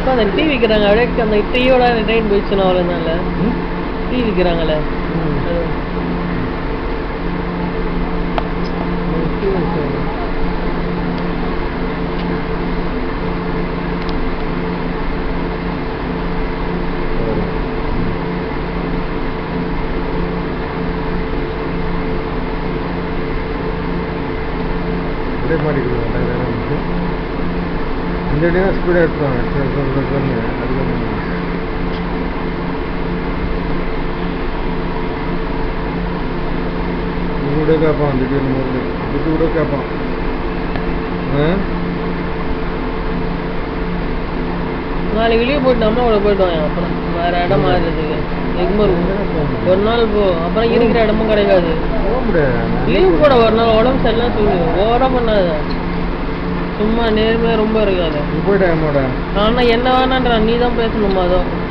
உட்காந்து டீ விற்கிறாங்க அப்படியே அந்த டீயோட ட்ரெயின் போயிடுச்சுன்னா அவ்வளோதான்ல ம்? டீ விற்கிறாங்களே ம். Okay, okay. அப்படியே மாட்டிக்கிடுவோம் வேற என்ன இருக்கு? இந்த அடி தான் ஸ்பீடாக எடுத்துவாங்க சரி, சரி, சரி, சரி. அதுக்கு இது கூட கேட்பான் திடீர்னு போது இது கூட கேட்பான் ஆ? நாளைக்கு லீவ் போட்டு அம்மா கூட போயிட்டு வாங்க அப்புறம் வேற இடம் மாறுறதுக்கு எக்மோர் எங்கடா போக முடியும்? ஒரு நாள் போ அப்புறம் இருக்கிற இடமும் கிடைக்காது போக முடியாது லீவ் போட ஒரு நாள் உடம்பு சரியில்லாம் சொல்லு ஓவரா பண்ணாத சும்மா நேர்மையா ரொம்ப இருக்காது நீ போயிட்டா அம்மாடா ஆனா என்ன வேணான்றா நீ தான் பேசணுமா அதோ